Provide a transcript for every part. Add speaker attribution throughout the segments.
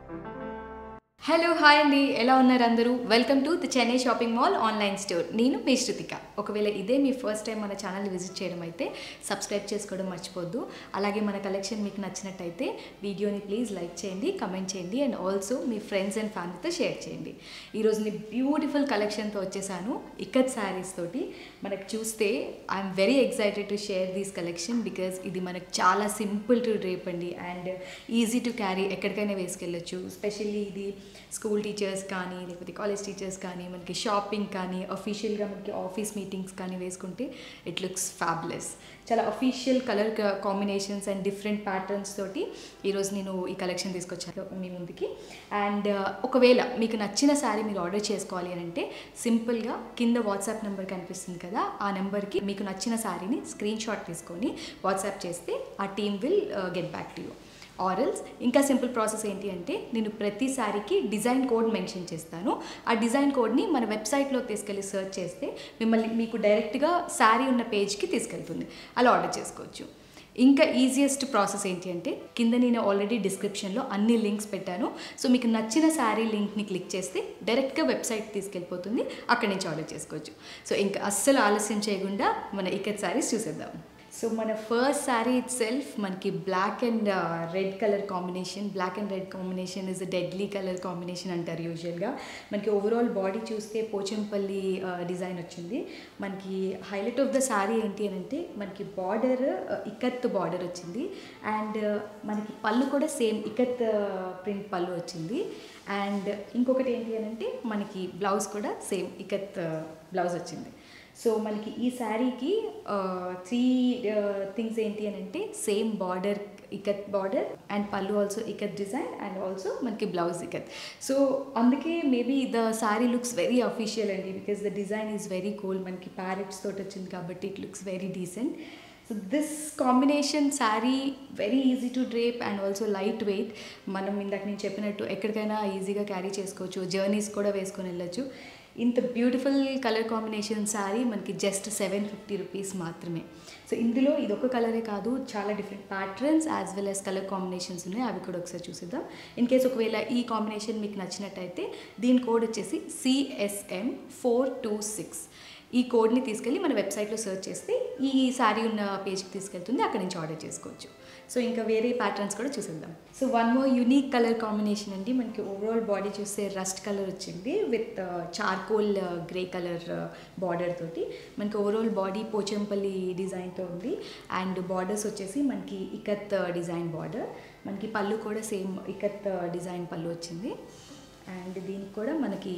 Speaker 1: hello hi అండి ఎలా ఉన్నారు అందరూ welcome to the Chennai shopping mall online store నేను మీ శృతిక ఒకవేళ ఇదే మీ ఫస్ట్ టైం మన ఛానల్ విజిట్ చేయడం అయితే సబ్స్క్రైబ్ చేసుకోవడం మర్చిపోద్దు అలాగే మన కలెక్షన్ మీకు నచ్చినట్టయితే వీడియోని ప్లీజ్ లైక్ చేయండి కమెంట్ చేయండి అండ్ ఆల్సో మీ ఫ్రెండ్స్ అండ్ ఫ్యామిలీతో షేర్ చేయండి ఈరోజు నేను బ్యూటిఫుల్ కలెక్షన్తో వచ్చేసాను ఇక్కత్ శారీస్ తోటి మనకు చూస్తే I'm very excited to share these collection because ఇది మనకు చాలా సింపుల్ టు డ్రేప్ అండి అండ్ ఈజీ టు క్యారీ ఎక్కడికైనా వేసుకెళ్ళొచ్చు స్పెషల్లీ ఇది స్కూల్ టీచర్స్ కానీ లేకపోతే కాలేజ్ టీచర్స్ కానీ మనకి షాపింగ్ కానీ అఫీషియల్గా మనకి ఆఫీస్ మీటింగ్స్ కానీ వేసుకుంటే ఇట్ లుక్స్ ఫ్యాబ్లెస్ చాలా official colour combinations and different patterns తోటి ఈరోజు నేను ఈ కలెక్షన్ తీసుకొచ్చాను మీ ముందుకి అండ్ ఒకవేళ మీకు నచ్చిన శారీ మీరు ఆర్డర్ చేసుకోవాలి అని అంటే సింపుల్గా కింద వాట్సాప్ నెంబర్ కనిపిస్తుంది కదా ఆ నెంబర్కి మీకు నచ్చిన శారీని స్క్రీన్ షాట్ తీసుకొని వాట్సాప్ చేస్తే ఆ team will get back to you ఆరల్స్ ఇంకా సింపుల్ ప్రాసెస్ ఏంటి అంటే నేను ప్రతి శారీకి డిజైన్ కోడ్ మెన్షన్ చేస్తాను ఆ డిజైన్ కోడ్ని మన వెబ్సైట్లో తీసుకెళ్ళి సెర్చ్ చేస్తే మిమ్మల్ని మీకు డైరెక్ట్గా శారీ ఉన్న పేజ్కి తీసుకెళ్తుంది అలా ఆర్డర్ చేసుకోవచ్చు ఇంకా ఈజియెస్ట్ ప్రాసెస్ ఏంటి అంటే కింద నేను ఆల్రెడీ డిస్క్రిప్షన్లో అన్ని లింక్స్ పెట్టాను సో మీకు నచ్చిన శారీ లింక్ని క్లిక్ చేస్తే డైరెక్ట్గా వెబ్సైట్ తీసుకెళ్ళిపోతుంది అక్కడి నుంచి ఆర్డర్ చేసుకోవచ్చు సో ఇంకా అస్సలు ఆలస్యం చేయకుండా మన ఇక్కత్ శారీస్ చూసేద్దాం సో మన ఫస్ట్ శారీ ఇట్ సెల్ఫ్ మనకి black and red colour combination black and red combination is deadly colour combination అంటారు యూజువల్గా మనకి ఓవరాల్ బాడీ చూస్తే పోచంపల్లి డిజైన్ వచ్చింది మనకి హైలైట్ ఆఫ్ ద శారీ ఏంటి అని అంటే మనకి బార్డర్ ఇకత్ బార్డర్ వచ్చింది అండ్ మనకి పళ్ళు కూడా సేమ్ ఇకత్ ప్రింట్ పళ్ళు వచ్చింది అండ్ ఇంకొకటి ఏంటి అని అంటే మనకి బ్లౌజ్ కూడా సేమ్ ఇకత్ బ్లౌజ్ వచ్చింది సో మనకి ఈ శారీకి త్రీ థింగ్స్ ఏంటి అని అంటే same border ikat border and పళ్ళు also ikat design and also మనకి బ్లౌజ్ ఇకత్ సో అందుకే maybe the sari looks very official అండి because the design is very cool మనకి ప్యారెట్స్ తోటి వచ్చింది కాబట్టి it looks very decent so this combination sari very easy to drape and also light weight మనం ఇందాక నేను చెప్పినట్టు ఎక్కడికైనా ఈజీగా క్యారీ చేసుకోవచ్చు జర్నీస్ కూడా వేసుకొని వెళ్ళచ్చు ఇంత బ్యూటిఫుల్ కలర్ కాంబినేషన్ శారీ మనకి జస్ట్ సెవెన్ ఫిఫ్టీ రూపీస్ మాత్రమే సో ఇందులో ఇది ఒక కలరే కాదు చాలా different patterns as well as colour combinations ఉన్నాయి అవి కూడా ఒకసారి చూసిద్దాం ఇన్ కేస్ ఒకవేళ ఈ కాంబినేషన్ మీకు నచ్చినట్టయితే దీని కోడ్ వచ్చేసి సిఎస్ఎం ఫోర్ టూ సిక్స్ ఈ కోడ్ని తీసుకెళ్ళి మన వెబ్సైట్లో సెర్చ్ చేస్తే ఈ శారీ ఉన్న పేజ్కి తీసుకెళ్తుంది అక్కడి నుంచి ఆర్డర్ చేసుకోవచ్చు సో ఇంకా వేరే ప్యాటర్న్స్ కూడా చూసేద్దాం so one more unique colour combination అండి మనకి ఓవరాల్ బాడీ చూస్తే రస్ట్ కలర్ వచ్చింది with charcoal grey colour border తోటి మనకి ఓవరాల్ బాడీ పోచంపల్లి డిజైన్తో ఉంది అండ్ బార్డర్స్ వచ్చేసి మనకి ఇకత్ డిజైన్ బార్డర్ మనకి పళ్ళు కూడా సేమ్ ఇకత్ డిజైన్ పళ్ళు వచ్చింది అండ్ దీనికి కూడా మనకి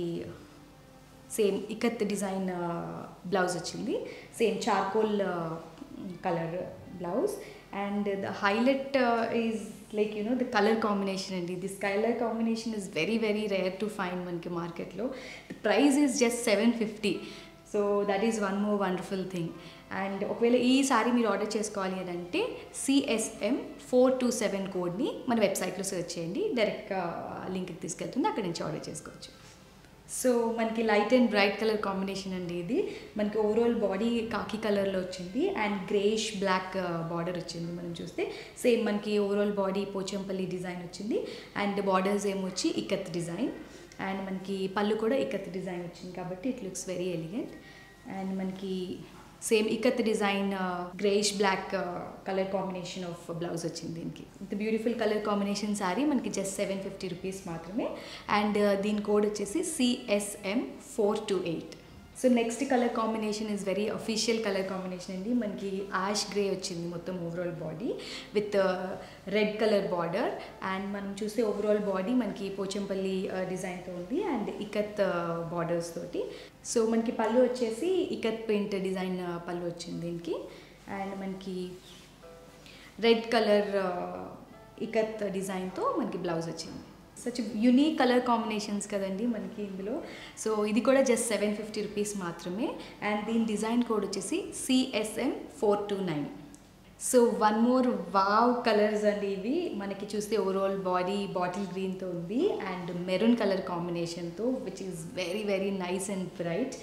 Speaker 1: సేమ్ ఇకత్ డిజైన్ బ్లౌజ్ వచ్చింది same charcoal colour blouse and the highlight is like you know the colour combination అండి this colour combination is very very rare to find మనకి మార్కెట్లో the price is just seven fifty so that is one more wonderful thing and ఒకవేళ ఈ sorry మీరు order చేసుకోవాలి అని అంటే CSM four two seven కోడ్ని మన వెబ్సైట్లో సెర్చ్ చేయండి డైరెక్ట్గా లింక్కి తీసుకెళ్తుంది అక్కడి నుంచి ఆర్డర్ చేసుకోవచ్చు సో మనకి light and bright colour combination అండి ఇది మనకి ఓవరాల్ బాడీ కాకి కలర్లో వచ్చింది అండ్ గ్రేష్ బ్లాక్ బార్డర్ వచ్చింది మనం చూస్తే సేమ్ మనకి ఓవరాల్ బాడీ పోచంపల్లి డిజైన్ వచ్చింది అండ్ బార్డర్స్ ఏమొచ్చి ఇకత్ డిజైన్ అండ్ మనకి పళ్ళు కూడా ఇకత్ డిజైన్ వచ్చింది కాబట్టి it looks very elegant and మనకి same ikat design greyish black colour combination of blouse వచ్చింది దీనికి ఇంత బ్యూటిఫుల్ కలర్ కాంబినేషన్ శారీ మనకి జస్ట్ సెవెన్ ఫిఫ్టీ రూపీస్ మాత్రమే అండ్ దీని కోడ్ వచ్చేసి CSM four two eight so next colour combination is very official colour combination అండి మనకి యాష్ గ్రే వచ్చింది మొత్తం overall body with red colour border and మనం చూస్తే ఓవరాల్ బాడీ మనకి పోచంపల్లి డిజైన్తో ఉంది అండ్ ఇకత్ బార్డర్స్ తోటి సో మనకి పళ్ళు వచ్చేసి ఇకత్ ప్రింట్ డిజైన్ పళ్ళు వచ్చింది దీనికి అండ్ మనకి రెడ్ కలర్ ఇకత్ డిజైన్తో మనకి బ్లౌజ్ వచ్చింది సచ్ యునీక్ కలర్ కాంబినేషన్స్ కదండి మనకి ఇందులో సో ఇది కూడా జస్ట్ సెవెన్ ఫిఫ్టీ రూపీస్ మాత్రమే అండ్ దీని డిజైన్ కోడ్ వచ్చేసి CSM four two nine so one more wow colours అండి ఇవి మనకి చూస్తే ఓవరాల్ బాడీ బాటిల్ గ్రీన్తో ఉంది అండ్ మెరూన్ కలర్ కాంబినేషన్తో which is very very nice and bright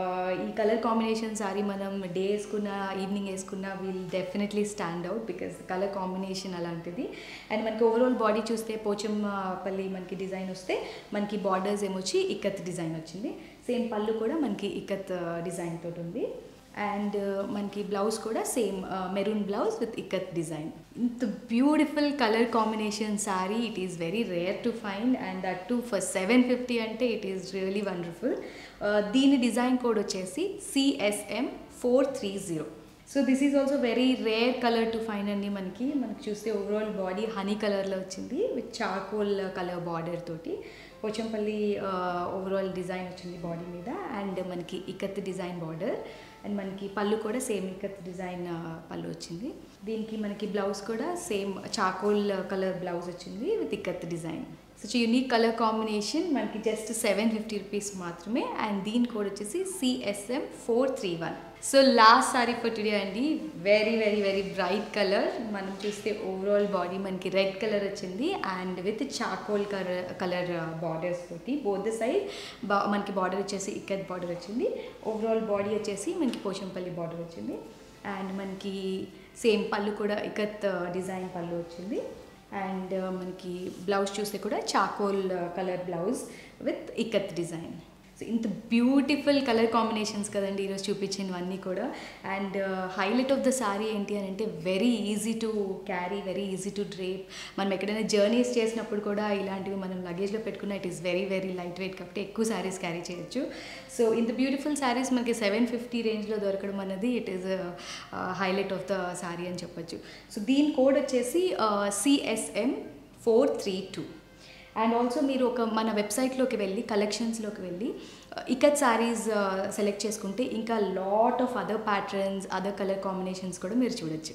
Speaker 1: ఈ కలర్ కాంబినేషన్ సారీ మనం డే వేసుకున్న ఈవినింగ్ వేసుకున్న will definitely stand out because colour combination అలాంటిది అండ్ మనకి ఓవరాల్ బాడీ చూస్తే పోచంపల్లి మనకి డిజైన్ వస్తే మనకి బార్డర్స్ ఏమొచ్చి ఇక్కత్ డిజైన్ వచ్చింది సేమ్ పళ్ళు కూడా మనకి ఇక్కత్ డిజైన్ తోటి ఉంది అండ్ మనకి బ్లౌజ్ కూడా same maroon blouse with ikat design ఇంత beautiful colour combination sari it is very rare to find and that too for seven fifty అంటే ఇట్ ఈస్ రియలీ వండర్ఫుల్ దీని డిజైన్ కోడ్ వచ్చేసి CSM four three zero so this is also very rare colour to find అండి మనకి మనకి చూస్తే overall body honey కలర్లో వచ్చింది with charcoal colour border తోటి పోచంపల్లి ఓవరాల్ డిజైన్ వచ్చింది బాడీ మీద అండ్ మనకి ఇక్కత్ డిజైన్ బార్డర్ అండ్ మనకి పళ్ళు కూడా సేమ్ ఇక్కత్ డిజైన్ పళ్ళు వచ్చింది దీనికి మనకి బ్లౌజ్ కూడా సేమ్ చాకోల్ కలర్ బ్లౌజ్ వచ్చింది with ikat design such unique colour combination మనకి జస్ట్ సెవెన్ ఫిఫ్టీ రూపీస్ మాత్రమే అండ్ దీని కోడ్ వచ్చేసి CSM four three one so last sari for today అండి very very very bright colour మనం చూస్తే ఓవరాల్ బాడీ మనకి red colour వచ్చింది and with charcoal colour colour borders తోటి బోత్ ద సైడ్ బా మనకి బార్డర్ వచ్చేసి ఇక్కత్ బార్డర్ వచ్చింది ఓవరాల్ బాడీ వచ్చేసి మనకి పోచంపల్లి బార్డర్ వచ్చింది అండ్ మనకి సేమ్ పళ్ళు కూడా ఇకత్ డిజైన్ పళ్ళు వచ్చింది అండ్ మనకి బ్లౌజ్ చూస్తే కూడా charcoal colour blouse with ikat design so ఇంత బ్యూటిఫుల్ కలర్ కాంబినేషన్స్ కదండి ఈరోజు చూపించినవన్నీ కూడా and highlight of the sari ఏంటి అని అంటే very easy to carry very easy to drape మనం ఎక్కడైనా జర్నీస్ చేసినప్పుడు కూడా ఇలాంటివి మనం లగేజ్లో పెట్టుకున్న it is very very light weight కాబట్టి ఎక్కువ శారీస్ క్యారీ చేయొచ్చు సో ఇంత బ్యూటిఫుల్ శారీస్ మనకి సెవెన్ ఫిఫ్టీ రేంజ్లో దొరకడం అన్నది it is highlight of the sari అని చెప్పొచ్చు సో దీని కోడ్ వచ్చేసి CSM four three two and also మీరు ఒక మన వెబ్సైట్లోకి వెళ్ళి కలెక్షన్స్లోకి వెళ్ళి ఇకత్ శారీస్ సెలెక్ట్ చేసుకుంటే ఇంకా lot of other patterns other colour combinations కూడా మీరు చూడొచ్చు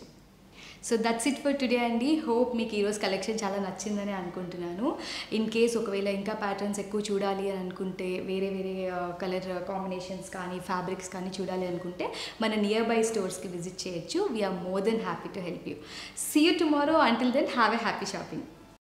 Speaker 1: so that's it for today అండి హోప్ మీకు ఈరోజు కలెక్షన్ చాలా నచ్చిందని అనుకుంటున్నాను ఇన్ కేస్ ఒకవేళ ఇంకా ప్యాటర్న్స్ ఎక్కువ చూడాలి అని అనుకుంటే వేరే వేరే కలర్ కాంబినేషన్స్ కానీ ఫ్యాబ్రిక్స్ కానీ చూడాలి అనుకుంటే మన నియర్ బై స్టోర్స్కి విజిట్ చేయొచ్చు we're more than happy to help you see you tomorrow until then have a happy shopping